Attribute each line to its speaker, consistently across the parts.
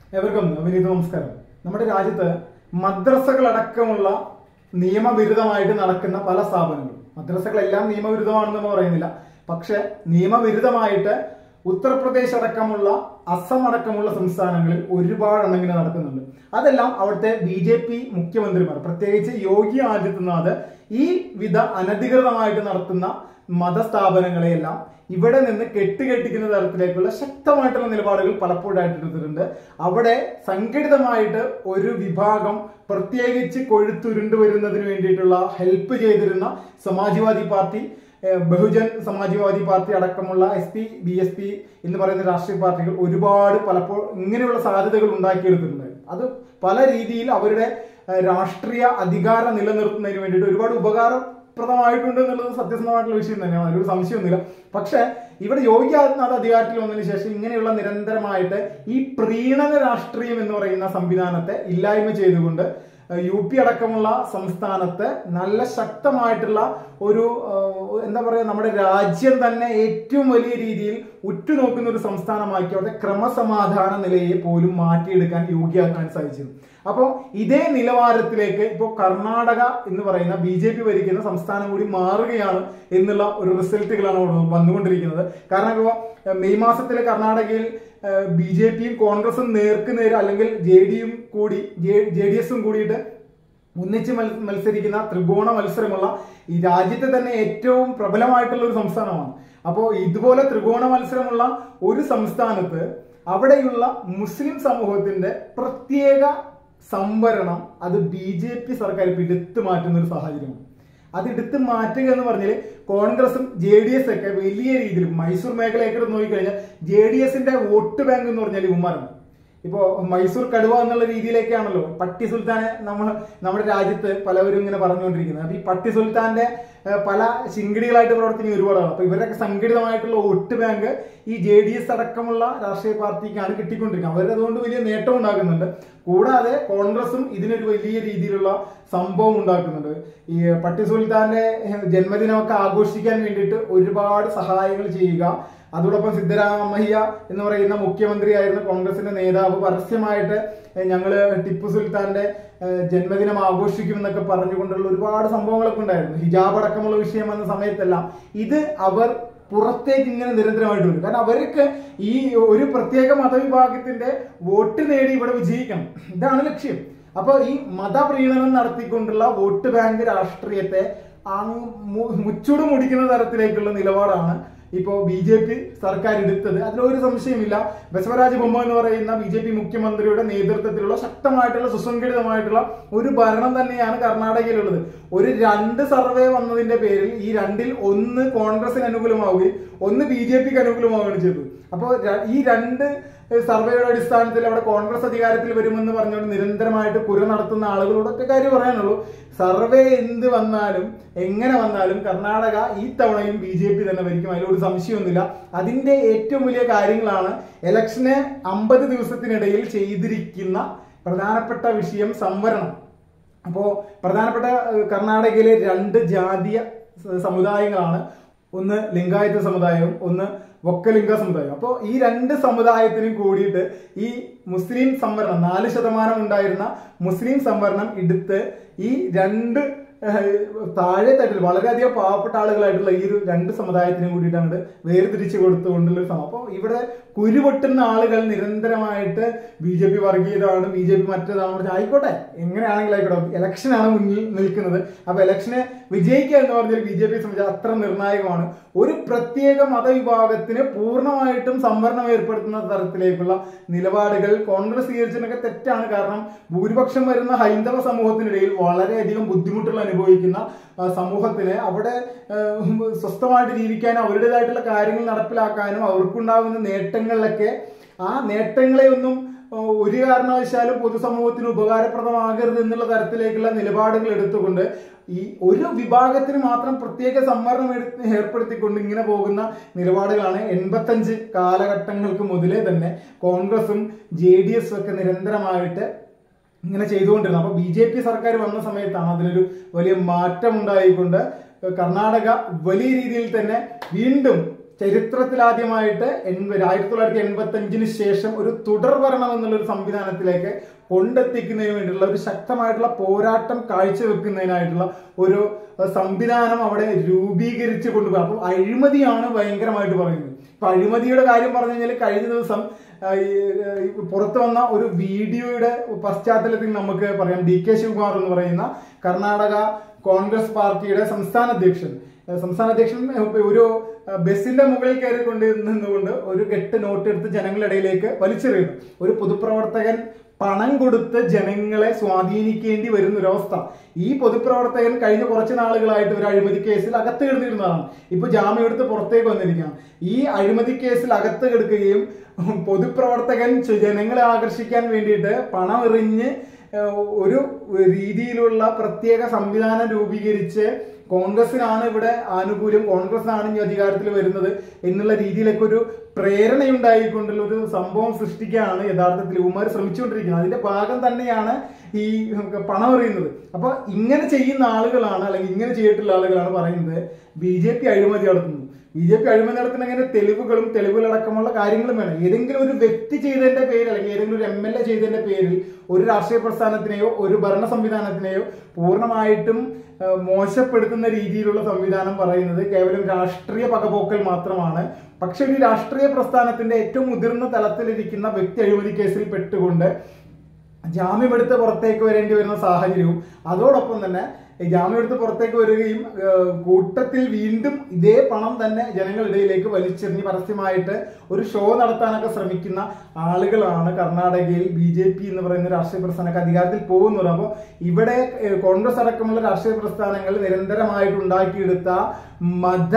Speaker 1: എവർക്കും വിനീത നമസ്കാരം നമ്മുടെ രാജ്യത്ത് മദ്രസകളടക്കമുള്ള നിയമവിരുദ്ധമായിട്ട് നടക്കുന്ന പല സ്ഥാപനങ്ങളും മദ്രസകളെല്ലാം നിയമവിരുദ്ധമാണെന്ന് പറയുന്നില്ല പക്ഷെ നിയമവിരുദ്ധമായിട്ട് ഉത്തർപ്രദേശ് അടക്കമുള്ള അസം അടക്കമുള്ള സംസ്ഥാനങ്ങളിൽ ഒരുപാട് എണ്ണമെങ്കിലും നടക്കുന്നുണ്ട് അതെല്ലാം അവിടുത്തെ ബി ജെ പി മുഖ്യമന്ത്രിമാർ പ്രത്യേകിച്ച് യോഗി ആദിത്യനാഥ് ഈ വിധ അനധികൃതമായിട്ട് നടത്തുന്ന മതസ്ഥാപനങ്ങളെയെല്ലാം ഇവിടെ നിന്ന് കെട്ടുകെട്ടിക്കുന്ന തരത്തിലേക്കുള്ള ശക്തമായിട്ടുള്ള നിലപാടുകൾ പലപ്പോഴായിട്ട് എടുത്തിട്ടുണ്ട് അവിടെ സംഘടിതമായിട്ട് ഒരു വിഭാഗം പ്രത്യേകിച്ച് കൊഴുത്തുരുണ്ടു വരുന്നതിന് വേണ്ടിയിട്ടുള്ള ഹെൽപ്പ് ചെയ്തിരുന്ന സമാജ്വാദി പാർട്ടി ഏഹ് ബഹുജൻ സമാജ്വാദി പാർട്ടി അടക്കമുള്ള S P B S P എന്ന് പറയുന്ന രാഷ്ട്രീയ പാർട്ടികൾ ഒരുപാട് പലപ്പോൾ ഇങ്ങനെയുള്ള സാധ്യതകൾ ഉണ്ടാക്കിയെടുത്തിട്ടുണ്ട് അത് പല രീതിയിൽ അവരുടെ ഏഹ് രാഷ്ട്രീയ അധികാരം നിലനിർത്തുന്നതിന് വേണ്ടിയിട്ട് ഒരുപാട് ഉപകാരപ്രദമായിട്ടുണ്ട് എന്നുള്ളത് സത്യസന്ധമായിട്ടുള്ള വിഷയം തന്നെയാണ് അതിലൊരു സംശയമൊന്നുമില്ല പക്ഷെ ഇവിടെ യോഗി ആദിത്യനാഥ് അധികാരത്തിൽ വന്നതിന് ശേഷം ഇങ്ങനെയുള്ള നിരന്തരമായിട്ട് ഈ പ്രീണന രാഷ്ട്രീയം എന്ന് പറയുന്ന സംവിധാനത്തെ ഇല്ലായ്മ ചെയ്തുകൊണ്ട് ഏഹ് യു പി അടക്കമുള്ള സംസ്ഥാനത്ത് നല്ല ശക്തമായിട്ടുള്ള ഒരു ഏഹ് എന്താ പറയുക നമ്മുടെ രാജ്യം തന്നെ ഏറ്റവും വലിയ രീതിയിൽ ഉറ്റുനോക്കുന്ന ഒരു സംസ്ഥാനമാക്കി അവിടെ ക്രമസമാധാന നിലയെ പോലും മാറ്റിയെടുക്കാൻ യോഗ്യമാക്കാൻ സാധിച്ചു അപ്പോൾ ഇതേ നിലവാരത്തിലേക്ക് ഇപ്പോൾ കർണാടക എന്ന് പറയുന്ന ബി ജെ പി ഭരിക്കുന്ന സംസ്ഥാനം കൂടി മാറുകയാണ് എന്നുള്ള ഒരു റിസൾട്ടുകളാണ് അവിടെ വന്നുകൊണ്ടിരിക്കുന്നത് കാരണം ഇപ്പോൾ മെയ് മാസത്തിലെ കർണാടകയിൽ ബി ജെ പിയും കോൺഗ്രസും നേർക്ക് നേരെ അല്ലെങ്കിൽ ജെ ഡിയും കൂടി ജെ ഡി എസും കൂടിയിട്ട് ഒന്നിച്ച് മൽ മത്സരിക്കുന്ന ത്രികോണ മത്സരമുള്ള ഈ രാജ്യത്തെ തന്നെ ഏറ്റവും പ്രബലമായിട്ടുള്ള ഒരു സംസ്ഥാനമാണ് അപ്പോൾ ഇതുപോലെ ത്രികോണ മത്സരമുള്ള ഒരു സംസ്ഥാനത്ത് അവിടെയുള്ള മുസ്ലിം സമൂഹത്തിന്റെ പ്രത്യേക സംവരണം അത് ബി ജെ പി സർക്കാർ ഇപ്പൊ എടുത്തു മാറ്റുന്ന ഒരു സാഹചര്യമാണ് അത് എടുത്ത് മാറ്റുക എന്ന് പറഞ്ഞാൽ കോൺഗ്രസും ജെ ഡി എസ് ഒക്കെ വലിയ രീതിയിൽ മൈസൂർ മേഖലയൊക്കെ എടുത്ത് നോക്കിക്കഴിഞ്ഞാൽ ജെ ഡി എസിന്റെ വോട്ട് ബാങ്ക് എന്ന് പറഞ്ഞാൽ ഇവന്മാരാണ് ഇപ്പോ മൈസൂർ കടുവ എന്നുള്ള രീതിയിലേക്കാണല്ലോ പട്ടി സുൽത്താനെ നമ്മൾ നമ്മുടെ രാജ്യത്ത് പലവരും ഇങ്ങനെ പറഞ്ഞുകൊണ്ടിരിക്കുന്നത് അപ്പൊ ഈ പട്ടി സുൽത്താന്റെ ഏഹ്, പല ശിങ്കിടികളായിട്ട് പ്രവർത്തിക്കുന്ന ഒരുപാടാണ് അപ്പൊ ഇവരൊക്കെ സംഘടിതമായിട്ടുള്ള വോട്ട് ബാങ്ക് ഈ ജെ ഡി എസ് അടക്കമുള്ള രാഷ്ട്രീയ പാർട്ടിക്കാണ് കിട്ടിക്കൊണ്ടിരിക്കുന്നത് അവർ അതുകൊണ്ട് വലിയ നേട്ടം ഉണ്ടാക്കുന്നുണ്ട് കൂടാതെ കോൺഗ്രസും ഇതിനൊരു വലിയ രീതിയിലുള്ള സംഭവം ഉണ്ടാക്കുന്നുണ്ട് ഈ പട്ടി സുൽത്താന്റെ ഏഹ്, ജന്മദിനമൊക്കെ ആഘോഷിക്കാൻ വേണ്ടിയിട്ട് ഒരുപാട് സഹായങ്ങൾ ചെയ്യുക അതോടൊപ്പം സിദ്ധരാമയ്യ എന്ന് പറയുന്ന മുഖ്യമന്ത്രിയായിരുന്ന കോൺഗ്രസിന്റെ നേതാവ് പരസ്യമായിട്ട് ഏഹ്, ഞങ്ങള് ടിപ്പു സുൽത്താന്റെ ഏഹ്, ജന്മദിനം ആഘോഷിക്കുമെന്നൊക്കെ പറഞ്ഞുകൊണ്ടുള്ള ഒരുപാട് സംഭവങ്ങളൊക്കെ ഉണ്ടായിരുന്നു ഹിജാബ് അടക്കമുള്ള വിഷയം വന്ന സമയത്തെല്ലാം ഇത് അവർ പുറത്തേക്ക് ഇങ്ങനെ നിരന്തരമായിട്ട് വരും കാരണം അവർക്ക് ഈ ഒരു പ്രത്യേക മതവിഭാഗത്തിന്റെ വോട്ട് നേടി ഇവിടെ വിജയിക്കണം ഇതാണ് ലക്ഷ്യം അപ്പൊ ഈ മതപ്രീണനം നടത്തിക്കൊണ്ടുള്ള വോട്ട് ബാങ്ക് രാഷ്ട്രീയത്തെ അങ്ങ് മു- മുച്ചൂട് മുടിക്കുന്ന തരത്തിലേക്കുള്ള നിലപാടാണ് ഇപ്പോ ബി ജെ പി സർക്കാർ എടുത്തത് അതിലൊരു സംശയമില്ല ബസവരാജ് ബൊമ്മ എന്ന് പറയുന്ന ബി ജെ പി മുഖ്യമന്ത്രിയുടെ നേതൃത്വത്തിലുള്ള ശക്തമായിട്ടുള്ള സുസംഘടിതമായിട്ടുള്ള ഒരു ഭരണം തന്നെയാണ് കർണാടകയിലുള്ളത് ഒരു രണ്ട് സർവേ വന്നതിന്റെ പേരിൽ ഈ രണ്ടിൽ ഒന്ന് കോൺഗ്രസിന് അനുകൂലമാവുകയും ഒന്ന് ബി ജെ പിക്ക് അനുകൂലമാവുകയാണ് ചെയ്തത് അപ്പോൾ ഈ രണ്ട് സർവേയുടെ അടിസ്ഥാനത്തിൽ അവിടെ കോൺഗ്രസ് അധികാരത്തിൽ വരുമെന്ന് പറഞ്ഞുകൊണ്ട് നിരന്തരമായിട്ട് കുര നടത്തുന്ന ആളുകളോടൊക്കെ കാര്യം പറയാനുള്ളൂ സർവേ എന്ത് വന്നാലും എങ്ങനെ വന്നാലും കർണാടക ഈ തവണയും ബി ജെ പി തന്നെ ഭരിക്കും അതിലൊരു സംശയമൊന്നുമില്ല അതിന്റെ ഏറ്റവും വലിയ കാര്യങ്ങളാണ് ഇലക്ഷന് അമ്പത് ദിവസത്തിനിടയിൽ ചെയ്തിരിക്കുന്ന പ്രധാനപ്പെട്ട വിഷയം സംവരണം അപ്പോ പ്രധാനപ്പെട്ട ഏഹ്, കർണാടകയിലെ രണ്ട് ജാതീയ സ- സമുദായങ്ങളാണ് ഒന്ന് ലിംഗായത സമുദായവും ഒന്ന് വൊക്കലിംഗ സമുദായം അപ്പോൾ ഈ രണ്ട് സമുദായത്തിനും കൂടിയിട്ട് ഈ മുസ്ലിം സംവരണം നാല് ശതമാനം ഉണ്ടായിരുന്ന മുസ്ലിം സംവരണം എടുത്ത് ഈ രണ്ട് ഏഹ്, താഴെ തട്ടിൽ വളരെയധികം പാവപ്പെട്ട ആളുകളായിട്ടുള്ള ഈ ഒരു രണ്ട് സമുദായത്തിനും കൂടിയിട്ട് അങ്ങോട്ട് വേർതിരിച്ച് കൊടുത്തുകൊണ്ടുള്ള ഒരു സംഭവം അപ്പോൾ ഇവിടെ കുരുപൊട്ടുന്ന ആളുകൾ നിരന്തരമായിട്ട് ബി ജെ പി വർഗീയതാണ് ബി ജെ പി മറ്റേതാണ് പറഞ്ഞാൽ ആയിക്കോട്ടെ എങ്ങനെയാണെങ്കിലും ആയിക്കോട്ടെ ഇലക്ഷനാണ് മുന്നിൽ നിൽക്കുന്നത് അപ്പൊ ഇലക്ഷന് വിജയിക്കുക എന്ന് പറഞ്ഞാൽ ബി ജെ പി സംബന്ധിച്ച് അത്ര നിർണായകമാണ് ഒരു പ്രത്യേക മതവിഭാഗത്തിന് പൂർണ്ണമായിട്ടും സംവരണം ഏർപ്പെടുത്തുന്ന തരത്തിലേക്കുള്ള നിലപാടുകൾ കോൺഗ്രസ് സ്വീകരിച്ചതിനൊക്കെ തെറ്റാണ് കാരണം ഭൂരിപക്ഷം വരുന്ന ഹൈന്ദവ സമൂഹത്തിനിടയിൽ വളരെയധികം ബുദ്ധിമുട്ടുകൾ അനുഭവിക്കുന്ന ആ, സമൂഹത്തിന് അവിടെ ആ, സ്വസ്ഥമായിട്ട് ജീവിക്കാനും അവരുടേതായിട്ടുള്ള കാര്യങ്ങൾ നടപ്പിലാക്കാനും അവർക്കുണ്ടാകുന്ന നേട്ടങ്ങളിലൊക്കെ ആ നേട്ടങ്ങളെ ഒന്നും ആ, ഒരു കാരണവശാലും പൊതുസമൂഹത്തിന് ഉപകാരപ്രദമാകരുത് എന്നുള്ള തരത്തിലേക്കുള്ള നിലപാടുകൾ എടുത്തുകൊണ്ട് ഈ ഒരു വിഭാഗത്തിന് മാത്രം പ്രത്യേക സംവരണം എടുത്ത് ഏർപ്പെടുത്തിക്കൊണ്ട് ഇങ്ങനെ പോകുന്ന നിലപാടുകളാണ് എൺപത്തഞ്ച് കാലഘട്ടങ്ങൾക്ക് മുതലേ തന്നെ കോൺഗ്രസും ജെ ഡി എസും ഒക്കെ നിരന്തരമായിട്ട് ഇങ്ങനെ ചെയ്തുകൊണ്ടിരുന്നത് അപ്പൊ ബി ജെ പി സർക്കാർ വന്ന സമയത്താണ് അതിലൊരു വലിയ മാറ്റം ഉണ്ടായിക്കൊണ്ട് കർണാടക വലിയ രീതിയിൽ തന്നെ വീണ്ടും ചരിത്രത്തിലാദ്യമായിട്ട് എൺപത് ആയിരത്തി തൊള്ളായിരത്തി എൺപത്തി അഞ്ചിന് ശേഷം ഒരു തുടർ ഭരണം എന്നുള്ള ഒരു സംവിധാനത്തിലേക്ക് കൊണ്ടെത്തിക്കുന്നതിന് വേണ്ടിയുള്ള ഒരു ശക്തമായിട്ടുള്ള പോരാട്ടം കാഴ്ചവെക്കുന്നതിനായിട്ടുള്ള ഒരു അഹ്, സംവിധാനം അവിടെ രൂപീകരിച്ച് കൊണ്ടുപോകുക അപ്പോൾ അഴിമതിയാണ് ഭയങ്കരമായിട്ട് പറയുന്നത് ഇപ്പൊ അഴിമതിയുടെ കാര്യം പറഞ്ഞു കഴിഞ്ഞാൽ കഴിഞ്ഞ ദിവസം ആ, ഈ, ഈ പുറത്തു വന്ന ഒരു വീഡിയോയുടെ പശ്ചാത്തലത്തിൽ നമുക്ക് പറയാം ഡി കെ ശിവകുമാർ എന്ന് പറയുന്ന കർണാടക കോൺഗ്രസ് പാർട്ടിയുടെ സംസ്ഥാന അധ്യക്ഷൻ ആ, സംസ്ഥാന അധ്യക്ഷൻ ഒരു ആ, ബസ്സിന്റെ മുകളിൽ കയറി കൊണ്ട് നിന്നുകൊണ്ട് ഒരു കെട്ട് നോട്ട് എടുത്ത് ജനങ്ങളുടെ ഇടയിലേക്ക് വലിച്ചെറിയുന്നു ഒരു പൊതുപ്രവർത്തകൻ പണം കൊടുത്ത് ജനങ്ങളെ സ്വാധീനിക്കേണ്ടി വരുന്ന ഒരു അവസ്ഥ ഈ പൊതുപ്രവർത്തകൻ കഴിഞ്ഞ കുറച്ച് നാളുകളായിട്ട് ഒരു അഴിമതി കേസിൽ അകത്ത് കിടന്നിരുന്നതാണ് ഇപ്പൊ ജാമ്യം എടുത്ത് പുറത്തേക്ക് വന്നിരിക്കുകയാണ് ഈ അഴിമതി കേസിൽ അകത്ത് കിടക്കുകയും പൊതുപ്രവർത്തകൻ ചെ- ജനങ്ങളെ ആകർഷിക്കാൻ വേണ്ടിയിട്ട് പണം എറിഞ്ഞ് ഏഹ്, ഒരു രീതിയിലുള്ള പ്രത്യേക സംവിധാനം രൂപീകരിച്ച് കോൺഗ്രസിനാണ് ഇവിടെ ആനുകൂല്യം കോൺഗ്രസിനാണ് ഇനി അധികാരത്തിൽ വരുന്നത് എന്നുള്ള രീതിയിലൊക്കെ ഒരു പ്രേരണയുണ്ടായിക്കൊണ്ടുള്ള ഒരു സംഭവം സൃഷ്ടിക്കാനാണ് യഥാർത്ഥത്തിൽ ഇവന്മാർ ശ്രമിച്ചുകൊണ്ടിരിക്കുന്നത് അതിന്റെ ഭാഗം തന്നെയാണ് ഈ പണം എറിയുന്നത് അപ്പൊ ഇങ്ങനെ ചെയ്യുന്ന ആളുകളാണ് അല്ലെങ്കിൽ ഇങ്ങനെ ചെയ്തിട്ടുള്ള ആളുകളാണ് പറയുന്നത് ബി ജെ പി അഴിമതി നടത്തുന്നു ബി ജെ പി അഴിമതി നടത്തുന്നതിന് തെളിവുകളും തെളിവുകളടക്കമുള്ള കാര്യങ്ങളും വേണം ഏതെങ്കിലും ഒരു വ്യക്തി ചെയ്തതിന്റെ പേരിൽ അല്ലെങ്കിൽ ഏതെങ്കിലും ഒരു എം എൽ എ ചെയ്തതിന്റെ പേരിൽ ഒരു രാഷ്ട്രീയ പ്രസ്ഥാനത്തിനെയോ ഒരു ഭരണ സംവിധാനത്തിനെയോ പൂർണ്ണമായിട്ടും ആ, മോശപ്പെടുത്തുന്ന രീതിയിലുള്ള സംവിധാനം പറയുന്നത് കേവലം രാഷ്ട്രീയ പകപോക്കൽ മാത്രമാണ് പക്ഷെ ഒരു രാഷ്ട്രീയ പ്രസ്ഥാനത്തിന്റെ ഏറ്റവും മുതിർന്ന തലത്തിലിരിക്കുന്ന വ്യക്തി അഴിമതി കേസിൽ പെട്ടുകൊണ്ട് ജാമ്യമെടുത്ത് പുറത്തേക്ക് വരേണ്ടി വരുന്ന സാഹചര്യവും അതോടൊപ്പം തന്നെ ഈ ജാമ്യമെടുത്ത് പുറത്തേക്ക് വരികയും ഏഹ്, കൂട്ടത്തിൽ വീണ്ടും ഇതേ പണം തന്നെ ജനങ്ങളിടയിലേക്ക് വലിച്ചെറിഞ്ഞ് പരസ്യമായിട്ട് ഒരു ഷോ നടത്താനൊക്കെ ശ്രമിക്കുന്ന ആളുകളാണ് കർണാടകയിൽ ബി ജെ പി എന്ന് പറയുന്ന രാഷ്ട്രീയ പ്രസ്ഥാനമൊക്കെ അധികാരത്തിൽ പോകുന്നത് അപ്പോൾ ഇവിടെ ഏഹ്, കോൺഗ്രസ് അടക്കമുള്ള രാഷ്ട്രീയ പ്രസ്ഥാനങ്ങൾ നിരന്തരമായിട്ട് ഉണ്ടാക്കിയെടുത്ത മത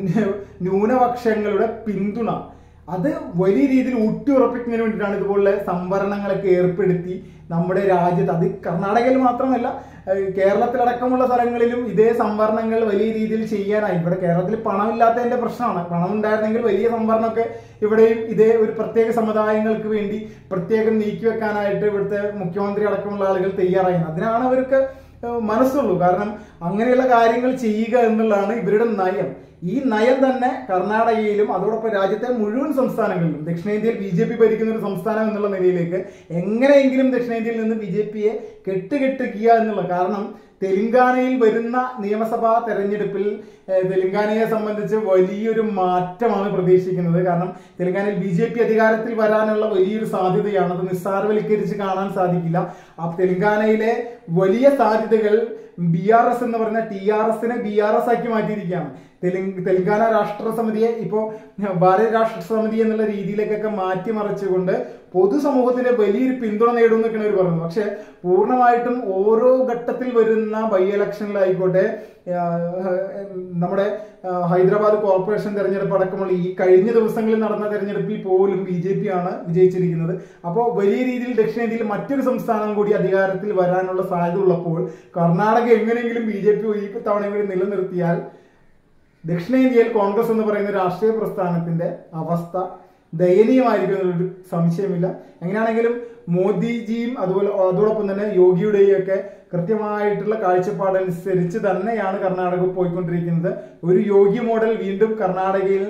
Speaker 1: ന്യൂനപക്ഷങ്ങളുടെ പിന്തുണ അത് വലിയ രീതിയിൽ ഊട്ടിയുറപ്പിക്കുന്നതിന് വേണ്ടിയിട്ടാണ് ഇതുപോലുള്ള സംവരണങ്ങളൊക്കെ ഏർപ്പെടുത്തി നമ്മുടെ രാജ്യത്ത് അത് കർണാടകയിൽ മാത്രമല്ല ഏഹ് കേരളത്തിലടക്കമുള്ള സ്ഥലങ്ങളിലും ഇതേ സംവരണങ്ങൾ വലിയ രീതിയിൽ ചെയ്യാനായി ഇവിടെ കേരളത്തിൽ പണമില്ലാത്തതിന്റെ പ്രശ്നമാണ് പണം ഉണ്ടായിരുന്നെങ്കിൽ വലിയ സംവരണമൊക്കെ ഇവിടെയും ഇതേ ഒരു പ്രത്യേക സമുദായങ്ങൾക്ക് വേണ്ടി പ്രത്യേകം നീക്കിവെക്കാനായിട്ട് ഇവിടുത്തെ മുഖ്യമന്ത്രി അടക്കമുള്ള ആളുകൾ തയ്യാറായി അതിനാണ് അവർക്ക് ഏഹ് മനസ്സുള്ളൂ കാരണം അങ്ങനെയുള്ള കാര്യങ്ങൾ ചെയ്യുക എന്നുള്ളതാണ് ഇവരുടെ നയം ഈ നയം തന്നെ കർണാടകയിലും അതോടൊപ്പം രാജ്യത്തെ മുഴുവൻ സംസ്ഥാനങ്ങളിലും ദക്ഷിണേന്ത്യയിൽ ബി ജെ പി ഭരിക്കുന്ന ഒരു സംസ്ഥാനം എന്നുള്ള നിലയിലേക്ക് എങ്ങനെയെങ്കിലും ദക്ഷിണേന്ത്യയിൽ നിന്ന് ബി ജെ പിയെ കെട്ടുകെട്ടിക്കുക എന്നുള്ള കാരണം തെലങ്കാനയിൽ വരുന്ന നിയമസഭാ തെരഞ്ഞെടുപ്പിൽ ഏഹ്, തെലങ്കാനയെ സംബന്ധിച്ച് വലിയൊരു മാറ്റമാണ് പ്രതീക്ഷിക്കുന്നത് കാരണം തെലങ്കാനയിൽ ബി ജെ പി അധികാരത്തിൽ വരാനുള്ള വലിയൊരു സാധ്യതയാണ് അത് നിസ്സാരവൽക്കരിച്ച് കാണാൻ സാധിക്കില്ല ആ തെലങ്കാനയിലെ വലിയ സാധ്യതകൾ ബി ആർ എസ് എന്ന് പറഞ്ഞ ടി ആർ എസിനെ ബി ആർ എസ് ആക്കി മാറ്റിയിരിക്കുകയാണ് തെലുങ്ക് തെലങ്കാന രാഷ്ട്ര സമിതിയെ ഇപ്പോ ഭാരത രാഷ്ട്ര സമിതി എന്നുള്ള രീതിയിലേക്കൊക്കെ മാറ്റിമറിച്ചുകൊണ്ട് പൊതുസമൂഹത്തിന്റെ വലിയൊരു പിന്തുണ നേടും എന്നൊക്കെയാണ് അവർ പറയുന്നത് പക്ഷെ പൂർണ്ണമായിട്ടും ഓരോ ഘട്ടത്തിൽ വരുന്ന ബൈ ഇലക്ഷനിലായിക്കോട്ടെ ആ, നമ്മുടെ ആ, ഹൈദരാബാദ് കോർപ്പറേഷൻ തെരഞ്ഞെടുപ്പ് അടക്കമുള്ള ഈ കഴിഞ്ഞ ദിവസങ്ങളിൽ നടന്ന തെരഞ്ഞെടുപ്പിൽ പോലും ബി ജെ പി ആണ് വിജയിച്ചിരിക്കുന്നത് അപ്പോൾ വലിയ രീതിയിൽ ദക്ഷിണേന്ത്യയിൽ മറ്റൊരു സംസ്ഥാനം കൂടി അധികാരത്തിൽ വരാനുള്ള സാധ്യത ഉള്ളപ്പോൾ കർണാടക എങ്ങനെയെങ്കിലും ബി ജെ പി ഈ തവണ കൂടി നിലനിർത്തിയാൽ ദക്ഷിണേന്ത്യയിൽ കോൺഗ്രസ് എന്ന് പറയുന്ന രാഷ്ട്രീയ പ്രസ്ഥാനത്തിന്റെ അവസ്ഥ ദയനീയമായിരിക്കും എന്നൊരു സംശയമില്ല എങ്ങനെയാണെങ്കിലും മോദിജിയും അതുപോലെ അതോടൊപ്പം തന്നെ യോഗിയുടെയും ഒക്കെ കൃത്യമായിട്ടുള്ള കാഴ്ചപ്പാടനുസരിച്ച് തന്നെയാണ് കർണാടക പോയിക്കൊണ്ടിരിക്കുന്നത് ഒരു യോഗി മോഡൽ വീണ്ടും കർണാടകയിൽ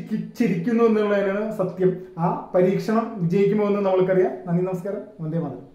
Speaker 1: പരീക്ഷിച്ചിരിക്കുന്നു എന്നുള്ളതിനാണ് സത്യം ആ പരീക്ഷണം വിജയിക്കുമോ എന്ന് നമ്മൾക്കറിയാം നന്ദി നമസ്കാരം വന്ദേ മാതരം